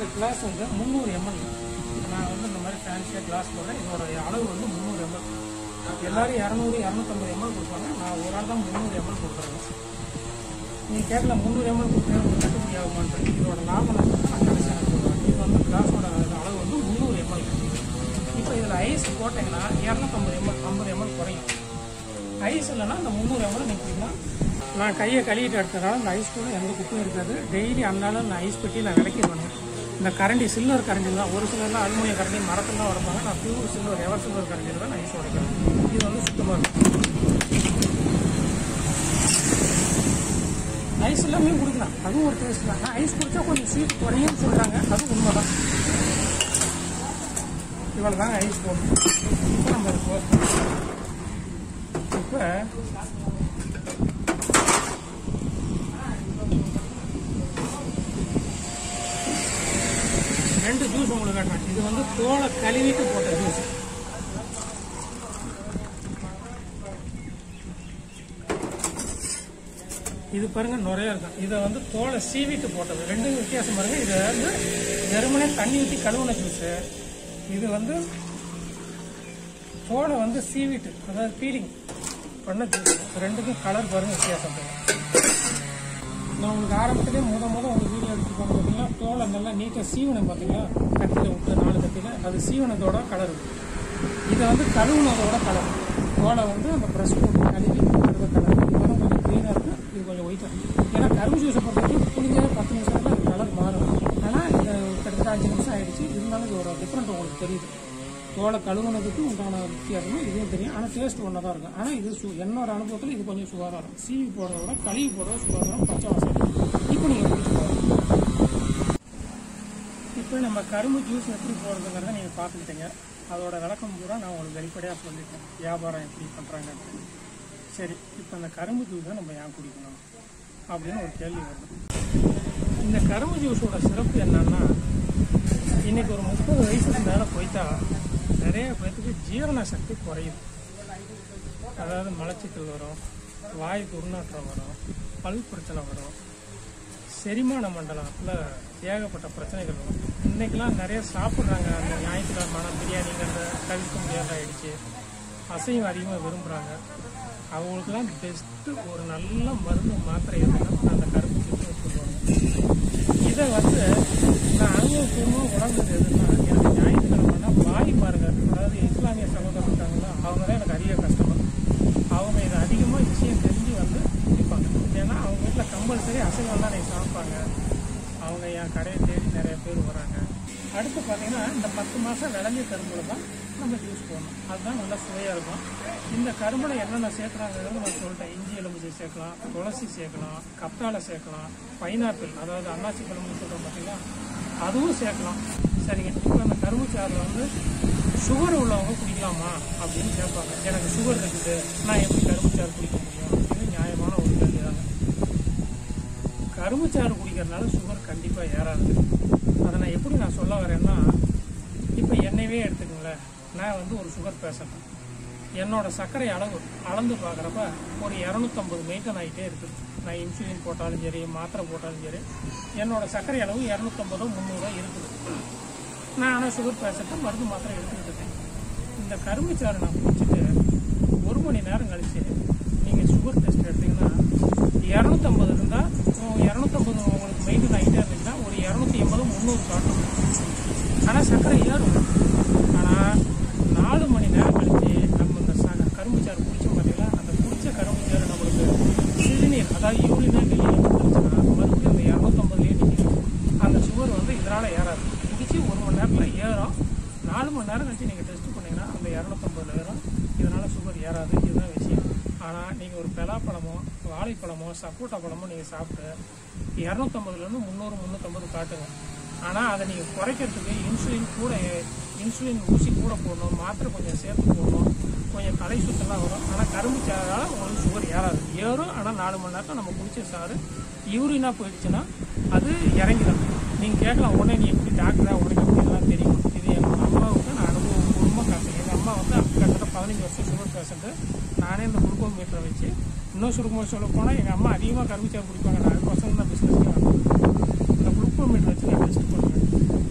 class வந்து முந்நூறு ML நான் வந்து இந்த மாதிரி ஃபேன்சியாக கிளாஸ் போடுறேன் இதோட அளவு வந்து முந்நூறு எம்எல் எல்லாரும் இரநூறு இரநூத்தம்பது எம்எல் கொடுப்பாங்க நான் ஒரு ஆள் தான் முந்நூறு எம்எல் கொடுக்குறேன் நீங்கள் கேட்கல முந்நூறு எம்எல் கொடுத்தேன் உங்களுக்கு கட்டுப்படி ஆகுமான்னு இதோட லாபம் நஷ்டம் நான் கடைசியாக சொல்லுவேன் இது வந்து கிளாஸோட அளவு வந்து முந்நூறு எம்எல் இப்போ இதில் ஐஸ் போட்டிங்கன்னா இரநூத்தம்பது எம்எல் ஐம்பது எம்எல் குறையும் ஐஸ் இல்லைன்னா இந்த முந்நூறு எம்எல் நீங்கள் குடிக்கலாம் நான் கையை கழுவிட்டு எடுத்ததால இந்த ஐஸ் கூட எந்த குப்பையும் இருக்காது டெய்லி அந்தாலும் நான் ஐஸ் பெட்டி நான் விளக்கிடுவேன் இந்த கரண்டி சில்வர் கரண்டி தான் ஒரு சிலர்லாம் அலுமினிய கரண்டி மரத்தில் தான் உடைப்பாங்க நான் பியூர் சில்வர் எவர் சில்வர் கரண்டியில் தான் நான் ஐஸ் உடைக்கிறேன் இது வந்து சுத்தமாக இருக்கும் ஐஸ் எல்லாமே குடிக்கலாம் அதுவும் ஒரு டேஸ்ட் தான் ஆனால் ஐஸ் குடிச்சா கொஞ்சம் ஸ்வீட் குறையும் சொல்கிறாங்க அதுவும் உண்மை தான் இவ்வளோ தாங்க ஐஸ் போடணும் இப்போ நம்ம இதை க்ளோஸ் பண்ணலாம் இப்போ ரெண்டு ஜூஸ் உங்களுக்கு காட்டுறேன் இது வந்து தோலை கழுவிட்டு போட்ட ஜூஸ் இது பாருங்க நுரையா இருக்கும் இதை வந்து தோலை சீவிட்டு போட்டது ரெண்டும் வித்தியாசம் பாருங்க இது வந்து வெறுமனே தண்ணி ஊற்றி கழுவுன ஜூஸ் இது வந்து தோலை வந்து சீவிட்டு அதாவது பீலிங் பண்ண ஜூஸ் ரெண்டுக்கும் கலர் பாருங்க வித்தியாசம் பாருங்க நான் உங்களுக்கு ஆரம்பத்திலே முத முத உங்களுக்கு வீடியோ எடுத்துருப்பாங்க பார்த்தீங்கன்னா தோலை நல்லா நீட்டாக சீவனம் பார்த்தீங்களா கத்தியில் விட்டு நாலு கத்தியில் அது சீவனத்தோட கலர் இதை வந்து கழுவுனதோட கலர் தோலை வந்து அந்த ப்ரெஷ் போட்டு கழுவி அடுத்த கலர் இது வந்து கொஞ்சம் க்ளீனாக இருக்கும் இது கொஞ்சம் ஒயிட்டாக ஏன்னா கரும்பு ஜூஸை பொறுத்த வரைக்கும் புளிஞ்சாலே பத்து நிமிஷத்துல அது கலர் மாறும் ஆனால் இது கிட்டத்தட்ட அஞ்சு நிமிஷம் ஆயிடுச்சு இருந்தாலும் இது ஒரு டிஃப்ரெண்ட் உங்களுக்கு தெரியுது தோலை கழுவுனதுக்கு உண்டான வித்தியாசமும் இதுவும் தெரியும் ஆனால் டேஸ்ட் ஒன்றா தான் இருக்கும் ஆனால் இது சு என்னோட அனுபவத்தில் இது கொஞ்சம் சுகாதாரம் சீவி போடுறத விட கழுவி போடுறது சுகாதாரம் பச்சை வாசம் இப்போ நீங்கள் குடிச்சு பாருங்க இப்போ நம்ம கரும்பு ஜூஸ் எப்படி போடுறதுங்கிறத நீங்கள் பார்த்துக்கிட்டீங்க அதோட விளக்கம் பூரா நான் உங்களுக்கு வெளிப்படையாக சொல்லிட்டேன் வியாபாரம் எப்படி பண்ணுறாங்க சரி இப்போ இந்த கரும்பு ஜூஸை நம்ம ஏன் குடிக்கணும் அப்படின்னு ஒரு கேள்வி வருது இந்த கரும்பு ஜூஸோட சிறப்பு என்னன்னா இன்னைக்கு ஒரு முப்பது வயசுக்கு மேலே போயிட்டா நிறைய பேர்த்துக்கு ஜீரண சக்தி குறையுது அதாவது மலச்சிக்கல் வரும் வாய் துர்நாற்றம் வரும் பல் பிரச்சனை வரும் செரிமான மண்டலத்தில் ஏகப்பட்ட பிரச்சனைகள் வரும் இன்னைக்கெல்லாம் நிறைய சாப்பிட்றாங்க அந்த ஞாயிற்றுக்கிழமான பிரியாணிங்கிறத தவிர்க்க முடியாத ஆயிடுச்சு அசைவம் அதிகமாக விரும்புகிறாங்க அவங்களுக்குலாம் பெஸ்ட்டு ஒரு நல்ல மருந்து மாத்திரை எதுனா அந்த கரும்பு சுற்றி சொல்லுவாங்க இதை வந்து நான் அனுபவப்பூர்வமாக உணர்ந்தது எதுன்னா எனக்கு ஞாயிற்றுக்கிழமைனா வாய் பாருங்க அதாவது இஸ்லாமிய சகோதரர் இருக்காங்களா அவங்க தான் எனக்கு அதிக கஷ்டப்படும் அவங்க இதை அதிகமாக விஷயம் தெரிஞ்சு வந்து குடிப்பாங்க ஏன்னா அவங்க வீட்டில் கம்பல்சரி அசைவம் தான் நீங்கள் சமைப்பாங்க அவங்க என் கடையை தேடி நிறைய பேர் வராங்க அடுத்து பார்த்தீங்கன்னா இந்த பத்து மாதம் விளைஞ்ச கரும்புல தான் நம்ம ஜூஸ் போடணும் அதுதான் நல்லா சுவையாக இருக்கும் இந்த கரும்புல என்னென்ன சேர்க்குறாங்கிறது நான் சொல்லிட்டேன் இஞ்சி எலுமிச்சை சேர்க்கலாம் துளசி சேர்க்கலாம் கத்தாழை சேர்க்கலாம் பைனாப்பிள் அதாவது அன்னாசி பழம்னு சொல்கிறோம் பார்த்தீங்களா அதுவும் சேர்க்கலாம் சரிங்க இப்போ அந்த கரும்பு சாறில் வந்து சுகர் உள்ளவங்க குடிக்கலாமா அப்படின்னு கேட்பாங்க எனக்கு சுகர் இருக்குது நான் எப்படி கரும்பு சாறு குடிக்க முடியும் இது நியாயமான ஒரு கேள்வி தாங்க கரும்புச்சாறு குடிக்கிறதுனால சுகர் கண்டிப்பாக ஏறாது அதை நான் எப்படி நான் சொல்ல வரேன்னா இப்போ என்னையவே எடுத்துக்கங்களேன் நான் வந்து ஒரு சுகர் பேஷண்ட் என்னோட சர்க்கரை அளவு அளந்து பார்க்குறப்ப ஒரு இரநூத்தம்பது மெயின்டைன் ஆகிட்டே இருக்குது நான் இன்சுலின் போட்டாலும் சரி மாத்திரை போட்டாலும் சரி என்னோட சர்க்கரை அளவு இரநூத்தம்பதோ முந்நூறோ இருக்குது நான் ஆனால் சுகர் பேஷண்ட்டு மருந்து மாத்திரை எடுத்துக்கிட்டு இருக்கேன் இந்த கரும்புச்சாறு நான் குடிச்சிட்டு ஒரு மணி நேரம் கழிச்சு நீங்கள் சுகர் டெஸ்ட் எடுத்தீங்கன்னா இரநூத்தம்பது இருந்தால் இரநூத்தம்பது உங்களுக்கு மெயின்டைன் ஆகிட்டே இருந்துச்சுன்னா ஒரு இரநூத்தி எண்பது முந்நூறு காட்டும் ஆனால் சர்க்கரை ஏறும் ஆனால் நாலு மணி நேரம் கழிச்சு நம்ம இந்த ச கரும்புச்சாறு குடிச்சோம் பார்த்தீங்களா அந்த குடிச்ச கரும்புச்சாறு நம்மளுக்கு சிறுநீர் அதாவது யூரினே வெளியே வந்துருச்சுன்னா மறுபடியும் இந்த இரநூத்தம்பதுலேயே நிற்கும் அந்த சுகர் வந்து இதனால் ஏறாது குடிச்சு ஒரு மணி நேரத்தில் ஏறும் நாலு மணி நேரம் கழிச்சு நீங்கள் டெஸ்ட் பண்ணீங்கன்னா அந்த இரநூத்தம்பதுல ஏறும் இதனால் சுகர் ஏறாது இதுதான் விஷயம் ஆனால் நீங்கள் ஒரு பலாப்பழமோ வாழைப்பழமோ சப்போட்டா பழமோ நீங்கள் சாப்பிட்டு இரநூத்தம்பதுலேருந்து முந்நூறு முந்நூற்றம்பது காட்டுங்க ஆனால் அதை நீங்கள் குறைக்கிறதுக்கு இன்சுலின் கூட இன்சுலின் ஊசி கூட போடணும் மாத்திரை கொஞ்சம் சேர்த்து போடணும் கொஞ்சம் தலை சுத்தலாம் வரும் ஆனால் கரும்பு சாறால் உங்களுக்கு சுகர் ஏறாது ஏறும் ஆனால் நாலு மணி நேரத்தில் நம்ம குடிச்ச சாறு யூரினாக போயிடுச்சுன்னா அது இறங்கிடும் நீங்கள் கேட்கலாம் உடனே நீ எப்படி டாக்டரா உனக்கு எப்படி இதெல்லாம் தெரியும் இது எங்கள் அம்மாவுக்கு நான் அனுபவம் குடும்பம் காசு எங்கள் அம்மா வந்து கிட்டத்தட்ட பதினஞ்சு வருஷம் சுகர் பேஷண்ட்டு நானே இந்த குளுக்கோஸ் மீட்டரை வச்சு இன்னும் சுருக்கமாக சொல்ல போனால் எங்கள் அம்மா அதிகமாக கரும்புச்சாறு குடிப்பாங்க நான் அதுக்கோசரம் தான் பிஸ்னஸ்க்கு இந்த குளுக்கோ மீட்டர் வச்சு நான் டெஸ்ட் பண்ணுவேன்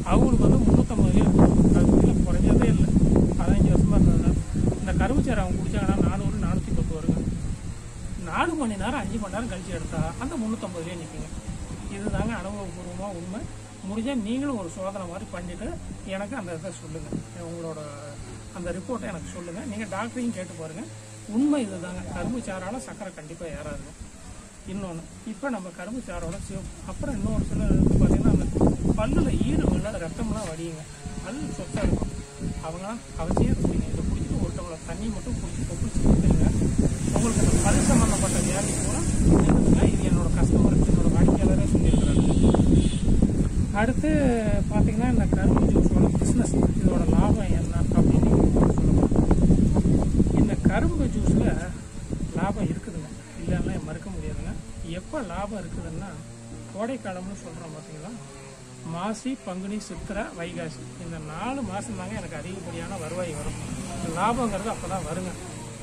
மணி நேரம் கழிச்சு எடுத்தா அந்த முந்நூற்றம்பதுலேயே நிற்குங்க இதுதாங்க அனுபவபூர்வமாக உண்மை முடிஞ்சால் நீங்களும் ஒரு சோதனை மாதிரி பண்ணிவிட்டு எனக்கு அந்த இதை சொல்லுங்கள் உங்களோட அந்த ரிப்போர்ட்டை எனக்கு சொல்லுங்கள் நீங்கள் டாக்டரையும் கேட்டு பாருங்கள் உண்மை இதுதாங்க கரும்பு சாறால் சர்க்கரை கண்டிப்பாக ஏறாது இன்னொன்று இப்போ நம்ம கரும்பு சாரோட சிவப்பு அப்புறம் இன்னொரு சில பார்த்தீங்கன்னா அந்த பல்லில் ஈறு உள்ள ரத்தம்லாம் வடியுங்க பல் சொத்தாக இருக்கும் அவங்களாம் அவசியம் குடிங்க இதை குடிச்சிட்டு ஒரு டம்ளர் தண்ணி மட்டும் குடிச்சு கொப்பிச்சு கொடுத்துருங்க உங்களுக்கு அந்த பல் சம்மந்தப்பட்ட வியாதி கூட நிறுத்துங்க இது என்னோட கஸ்டமருக்கு என்னோட வாடிக்கையாளரே சொல்லியிருக்கிறாங்க அடுத்து பார்த்தீங்கன்னா இந்த கரும்பு ஜூஸோட பிஸ்னஸ் இதோட லாபம் என்ன அப்படின்னு சொல்லுவாங்க இந்த கரும்பு ஜூஸில் லாபம் இருக்குதுங்க இல்லைன்னா மறுக்க முடியாதுங்க எப்போ லாபம் இருக்குதுன்னா கோடைக்காலம்னு சொல்கிறோம் பார்த்தீங்களா மாசி பங்குனி சித்திரை வைகாசி இந்த நாலு மாதம் தாங்க எனக்கு அதிகப்படியான வருவாய் வரும் லாபங்கிறது அப்போ தான் வருங்க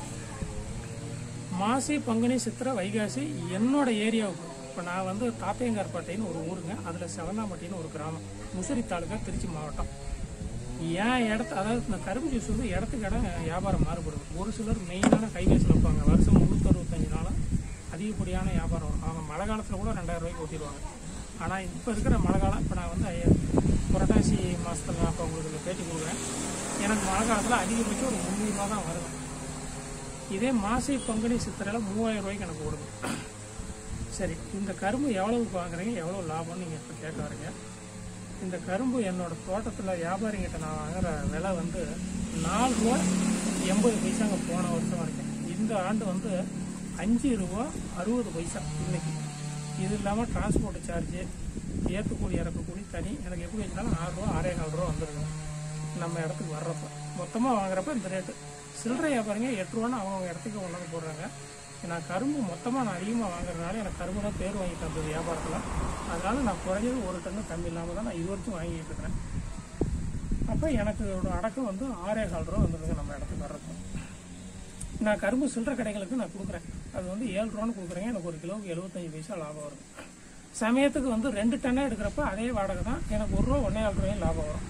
மாசி பங்குனி சித்திரை வைகாசி என்னோட ஏரியாவுக்கு இப்போ நான் வந்து தாத்தையங்கார்பேட்டைன்னு ஒரு ஊருங்க அதில் செவனாம்பட்டின்னு ஒரு கிராமம் முசிறி தாலுக்கா திருச்சி மாவட்டம் ஏன் இடத்து அதாவது இந்த கரும்பு ஜூஸ் வந்து இடத்துக்கு இடம் வியாபாரம் மாறுபடுது ஒரு சிலர் மெயினான கைவேசில் வைப்பாங்க வருஷம் முந்நூற்றி அறுபத்தஞ்சு நாளும் அதிகப்படியான வியாபாரம் வரும் அவங்க மழை காலத்தில் கூட ரெண்டாயிரம் ரூபாய்க்கு ஊற்றிடுவாங்க ஆனால் இப்போ இருக்கிற மழை காலம் இப்போ நான் வந்து ஐயா- புரட்டாசி மாதத்தில் நான் இப்போ உங்களுக்கு பேட்டி கொடுக்குறேன் எனக்கு மழை காலத்தில் அதிகபட்சம் ஒரு முந்நூறு ரூபா தான் வருது இதே மாசி பங்குனி சித்திரையில் மூவாயிரம் ரூபாய்க்கு எனக்கு ஓடுது சரி இந்த கரும்பு எவ்வளவுக்கு வாங்குறீங்க எவ்வளோ லாபம்னு நீங்கள் இப்போ கேட்க வரீங்க இந்த கரும்பு என்னோட தோட்டத்தில் வியாபாரிங்கிட்ட நான் வாங்குற விலை வந்து நாலு ரூபா எண்பது பைசாங்க போன வருஷம் வரைக்கும் இந்த ஆண்டு வந்து அஞ்சு ரூபா அறுபது பைசா இன்னைக்கு இது இல்லாமல் டிரான்ஸ்போர்ட் சார்ஜு ஏற்றுக்கூலி இறக்கக்கூலி தனி எனக்கு எப்படி வச்சாலும் ஆறு ரூபா ஆறே நாலு ரூபா வந்துருங்க நம்ம இடத்துக்கு வர்றப்ப மொத்தமாக வாங்குறப்ப இந்த ரேட்டு சில்லறை வியாபாரிங்க எட்டு ரூபான்னு அவங்க இடத்துக்கு கொண்டாந்து போடுறாங்க நான் கரும்பு மொத்தமாக நான் அதிகமாக வாங்குறதுனால எனக்கு கரும்பு தான் பேர் வாங்கி தந்தது வியாபாரத்தில் அதனால நான் குறைஞ்சது ஒரு டன்னு கம்மி இல்லாமல் தான் நான் இது வரைக்கும் வாங்கிட்டு இருக்கிறேன் அப்போ எனக்கு ஒரு அடக்கம் வந்து ஆறே கால் ரூபா வந்துருங்க நம்ம இடத்துக்கு வர்றப்போ நான் கரும்பு சில்லறை கடைகளுக்கு நான் கொடுக்குறேன் அது வந்து ஏழு ரூபான்னு கொடுக்குறேங்க எனக்கு ஒரு கிலோவுக்கு எழுபத்தஞ்சு பைசா லாபம் வரும் சமயத்துக்கு வந்து ரெண்டு டன்னாக எடுக்கிறப்ப அதே வாடகை தான் எனக்கு ஒரு ரூபா ஒன்றே ஏழு ரூபாயும் லாபம் வரும்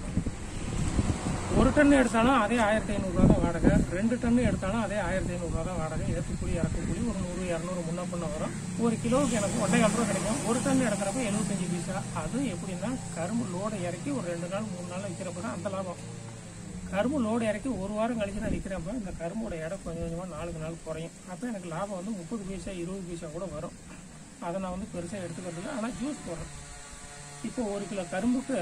ஒரு டன் எடுத்தாலும் அதே ஆயிரத்தி ஐநூறுரூவா தான் வாடகை ரெண்டு டன் எடுத்தாலும் அதே ஆயிரத்தி ஐநூறுரூவா தான் வாடகை ஏற்றுக்கூலி இறக்கக்கூலி ஒரு நூறு இரநூறு முன்ன பண்ண வரும் ஒரு கிலோவுக்கு எனக்கு ஒன்றே கால் ரூபா கிடைக்கும் ஒரு டன் எடுக்கிறப்ப எழுபத்தஞ்சு பைசா அது எப்படின்னா கரும்பு லோடை இறக்கி ஒரு ரெண்டு நாள் மூணு நாள் விற்கிறப்ப தான் அந்த லாபம் கரும்பு லோடு இறக்கி ஒரு வாரம் கழிச்சு நான் விற்கிறப்ப இந்த கரும்போட எடை கொஞ்சம் கொஞ்சமாக நாளுக்கு நாள் குறையும் அப்போ எனக்கு லாபம் வந்து முப்பது பைசா இருபது பைசா கூட வரும் அதை நான் வந்து பெருசாக எடுத்துக்கிறது ஆனால் ஜூஸ் போடுறேன் இப்போ ஒரு கிலோ கரும்புக்கு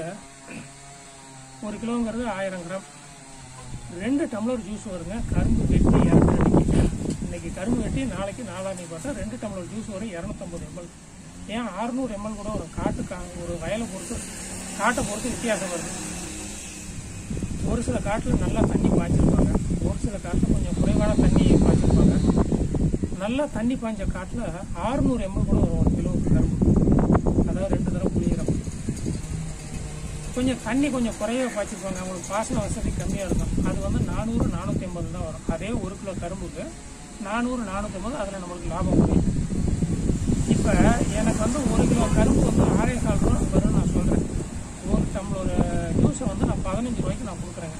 ஒரு கிலோங்கிறது ஆயிரம் கிராம் ரெண்டு டம்ளர் ஜூஸ் வருங்க கரும்பு வெட்டி இரநூத்தி இன்னைக்கு கரும்பு வெட்டி நாளைக்கு நாளானி பார்த்தா ரெண்டு டம்ளர் ஜூஸ் வரும் இரநூத்தம்பது எம்எல் ஏன் அறுநூறு எம்எல் கூட வரும் காட்டு கா ஒரு வயலை பொறுத்து காட்டை பொறுத்து வித்தியாசம் வருது ஒரு சில காட்டில் நல்லா தண்ணி பாய்ச்சிருப்பாங்க ஒரு சில காட்டில் கொஞ்சம் குறைவான தண்ணி பாய்ச்சிருப்பாங்க நல்லா தண்ணி பாய்ஞ்ச காட்டில் ஆறுநூறு எம்எல் கூட வரும் ஒரு கிலோவுக்கு கரும்பு அதாவது ரெண்டு தடவை புளியிறோம் கொஞ்சம் தண்ணி கொஞ்சம் குறைய பாய்ச்சிருப்பாங்க அவங்களுக்கு பாசன வசதி கம்மியாக இருக்கும் அது வந்து நானூறு நானூற்றி ஐம்பது தான் வரும் அதே ஒரு கிலோ கரும்புக்கு நானூறு நானூற்றி ஐம்பது அதில் நம்மளுக்கு லாபம் வரும் இப்போ எனக்கு வந்து ஒரு கிலோ கரும்பு வந்து ஆறே கால் ரூபா வரும்னு நான் சொல்கிறேன் ஒரு டம்ளர் ஜூஸை வந்து நான் பதினஞ்சு ரூபாய்க்கு நான் கொடுக்குறேங்க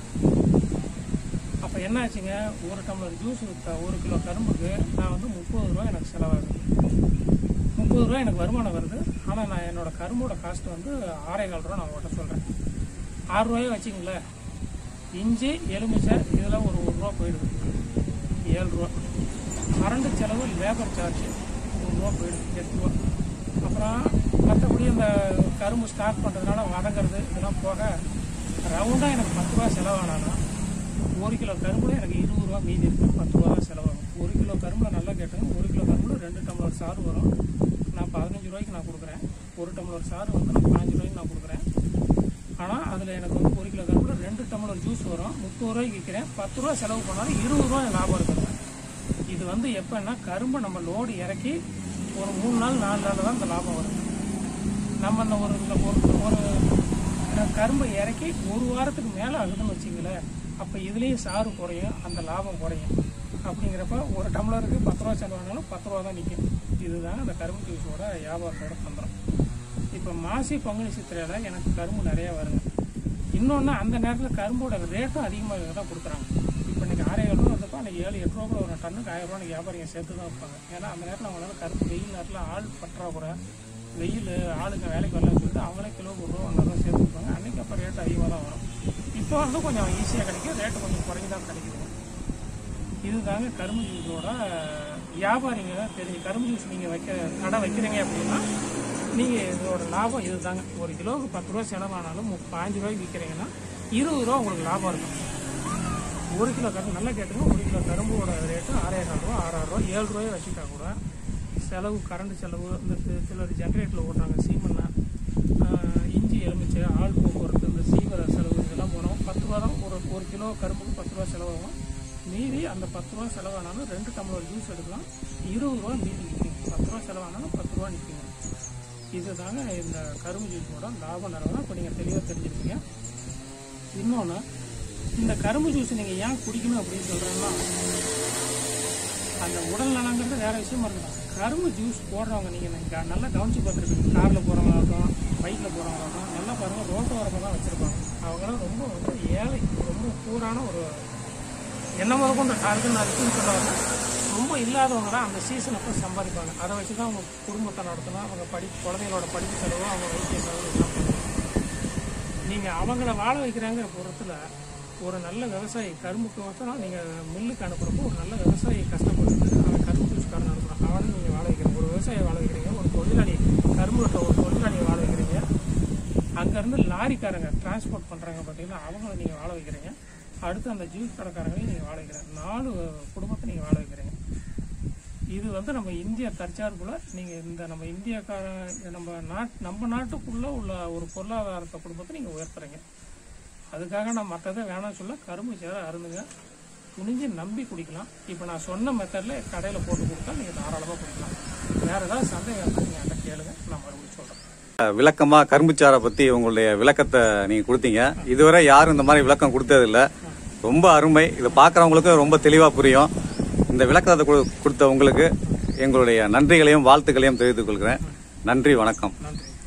அப்போ என்ன ஆச்சுங்க ஒரு டம்ளர் ஜூஸ் விற்ற ஒரு கிலோ கரும்புக்கு நான் வந்து முப்பது ரூபா எனக்கு செலவாகுது முப்பது ரூபா எனக்கு வருமானம் வருது ஆனால் நான் என்னோட கரும்போட காஸ்ட் வந்து ஆறே கால் ரூபா நான் ஓட்ட சொல்கிறேன் ஆறு ரூபாயே வச்சுங்களேன் இஞ்சி எலுமிச்சை இதெல்லாம் ஒரு ஒரு ரூபா போயிடுது ஏழு ரூபா கரண்ட் செலவு லேபர் சார்ஜ் ஒரு ரூபா போயிடுது எட்டு ரூபா அப்புறம் மற்றபடி இந்த கரும்பு ஸ்டாக் பண்ணுறதுனால வதங்கிறது இதெல்லாம் போக ரவுண்டாக எனக்கு பத்து ரூபா செலவானாலும் ஒரு கிலோ கரும்புல எனக்கு இருபது ரூபா மீதி இருக்கு பத்து ரூபா தான் செலவாகும் ஒரு கிலோ கரும்புல நல்லா கேட்டுங்க ஒரு கிலோ கரும்புல ரெண்டு டம்ளர் சாறு வரும் நான் பதினஞ்சு ரூபாய்க்கு நான் கொடுக்குறேன் ஒரு டம்ளர் சாறு வந்து நான் பாஞ்சு ரூபாய்க்கு நான் கொடுக்குறேன் ஆனால் அதில் எனக்கு வந்து ஒரு கிலோ கரும்புல ரெண்டு டம்ளர் ஜூஸ் வரும் முப்பது ரூபாய்க்கு விற்கிறேன் பத்து ரூபா செலவு பண்ணாலும் இருபது ரூபா எனக்கு லாபம் இருக்குங்க இது வந்து எப்போன்னா கரும்பை நம்ம லோடு இறக்கி ஒரு மூணு நாள் நாலு நாள் தான் இந்த லாபம் வரும் நம்ம அந்த ஒரு இந்த ஒரு ஒரு கரும்பை இறக்கி ஒரு வாரத்துக்கு மேலே ஆகுதுன்னு வச்சிங்களேன் அப்போ இதுலேயும் சாறு குறையும் அந்த லாபம் குறையும் அப்படிங்கிறப்ப ஒரு டம்ளருக்கு பத்து ரூபா செலவானாலும் பத்து ரூபா தான் நிற்கும் இதுதான் அந்த கரும்பு ஜூஸோட வியாபாரத்தோட தந்திரம் இப்போ மாசி பங்குனி சித்திரையில் எனக்கு கரும்பு நிறையா வருங்க இன்னொன்று அந்த நேரத்தில் கரும்போட ரேட்டும் அதிகமாக தான் கொடுக்குறாங்க இப்போ இன்னைக்கு ஆறே ரூபா வரதப்ப அன்றைக்கி ஏழு எட்டு ரூபா கூட ஒரு டன்னுக்கு ஆயிரம் ரூபா வியாபாரிங்க சேர்த்து தான் வைப்பாங்க ஏன்னா அந்த நேரத்தில் அவங்களால கருப்பு வெயில் நேரத்தில் ஆள் பற்றாக்குறை வெயில் ஆளுங்க வேலைக்கு வரலன்னு சொல்லிட்டு அவங்களே கிலோ ஒரு ரூபா ஒன்றரை ரூபா சேர்த்து வைப்பாங்க அன்றைக்கி அப்போ ரேட் அதிகமாக தான் வரும் இப்போ வந்து கொஞ்சம் ஈஸியாக கிடைக்கும் ரேட்டு கொஞ்சம் குறைஞ்சி தான் கிடைக்குது இதுதாங்க கரும்பு ஜூஸோட வியாபாரிங்க தெரிஞ்சு கரும்பு ஜூஸ் நீங்கள் வைக்க கடை வைக்கிறீங்க அப்படின்னா நீங்கள் இதோட லாபம் இதுதாங்க ஒரு கிலோவுக்கு பத்து ரூபா செலவானாலும் மு- பாஞ்சு ரூபாய்க்கு விற்கிறீங்கன்னா இருபது ரூபா உங்களுக்கு லாபம் இருக்கும் ஒரு கிலோ கரும்பு நல்லா கேட்டுங்க ஒரு கிலோ கரும்போட ரேட்டு ஆறாயிரம் ரூபா ஆறாயிரம் ரூபா ஏழு ரூபாய் வச்சுட்டா கூட செலவு கரண்ட் செலவு இந்த சி- சிலர் ஜென்ரேட்டரில் ஓடுறாங்க சீமெண்ணா இஞ்சி எலுமிச்சை ஆள் போக்குவரத்து இந்த சீவர செலவு இதெல்லாம் போனோம் பத்து ரூபா தான் ஒரு ஒரு கிலோ கரும்புக்கு பத்து ரூபா செலவாகும் மீதி அந்த பத்து ரூபா செலவானாலும் ரெண்டு டம்ளர் ஜூஸ் எடுக்கலாம் இருபது ரூபா மீதி நிற்கும் பத்து ரூபா செலவானாலும் பத்து ரூபா நிற்குங்க இதுதாங்க இந்த கரும்பு ஜூஸோட லாப நிலவரம் இப்போ நீங்கள் தெளிவாக தெரிஞ்சிருக்கீங்க இன்னொன்று இந்த கரும்பு ஜூஸ் நீங்கள் ஏன் குடிக்கணும் அப்படின்னு சொல்கிறேன்னா அந்த உடல் நலங்கிறது வேற விஷயமா இருக்கணும் கரும்பு ஜூஸ் போடுறவங்க நீங்கள் நீங்கள் நல்லா கவனிச்சு பார்த்துருப்பீங்க காரில் போகிறவங்களாகட்டும் பைக்கில் போகிறவங்களாகட்டும் நல்லா பாருங்கள் ரோட்டு ஓரமாக தான் வச்சுருப்பாங்க அவங்களாம் ரொம்ப வந்து ஏழை ரொம்ப பூரான ஒரு என்ன முதல் கொண்டு அதுக்கு அதுக்குன்னு சொல்லுவாங்க ரொம்ப இல்லாதவங்க தான் அந்த சீசன் அப்போ சம்பாதிப்பாங்க அதை வச்சு தான் அவங்க குடும்பத்தை நடத்தணும் அவங்க படி குழந்தைகளோட படிப்பு செலவு அவங்க வைத்திய செலவு எல்லாம் பண்ணுவாங்க நீங்கள் அவங்கள வாழ வைக்கிறாங்கிற பொறுத்துல ஒரு நல்ல விவசாயி கரும்புக்கு மாத்திரம் நீங்கள் மில்லுக்கு அனுப்புறப்போ ஒரு நல்ல விவசாயி கஷ்டப்படுறது அவன் கரும்பு ஜூஸ்காரன் அனுப்புறான் அவனை நீங்கள் வாழ வைக்கிறீங்க ஒரு விவசாயியை வாழ வைக்கிறீங்க ஒரு தொழிலாளி கரும்பு வெட்ட ஒரு தொழிலாளியை வாழ வைக்கிறீங்க அங்கேருந்து லாரிக்காரங்க டிரான்ஸ்போர்ட் பண்ணுறாங்க பார்த்தீங்கன்னா அவங்கள நீங்கள் வாழ வைக்கிறீங்க அடுத்து அந்த ஜூஸ் கடைக்காரங்களையும் நீங்கள் வாழ வைக்கிறீங்க நாலு குடும்பத்தை நீங்கள் வாழ வைக்கிறீங்க இது வந்து நம்ம இந்தியா தற்சார்புல நீங்கள் இந்த நம்ம இந்தியாக்கார நம்ம நாட் நம்ம நாட்டுக்குள்ளே உள்ள ஒரு பொருளாதாரத்தை குடும்பத்தை நீங்கள் உயர்த்துறீங்க அதுக்காக நான் மற்றதை வேணாம் சொல்ல கரும்பு சேர அருந்துங்க துணிஞ்சு நம்பி குடிக்கலாம் இப்போ நான் சொன்ன மெத்தடில் கடையில் போட்டு கொடுத்தா நீங்கள் தாராளமாக குடிக்கலாம் வேறு ஏதாவது சந்தேகம் இருந்தால் நீங்கள் என்கிட்ட கேளுங்க நான் மறுபடியும் சொல்கிறேன் விளக்கமா கரும்புச்சாரை பத்தி உங்களுடைய விளக்கத்தை நீங்க கொடுத்தீங்க இதுவரை யாரும் இந்த மாதிரி விளக்கம் கொடுத்ததில்ல ரொம்ப அருமை இதை பார்க்கறவங்களுக்கு ரொம்ப தெளிவா புரியும் இந்த விளக்கத்தை கொடு- கொடுத்த உங்களுக்கு எங்களுடைய நன்றிகளையும் வாழ்த்துக்களையும் தெரிவித்துக் கொள்கிறேன் நன்றி வணக்கம் நன்றி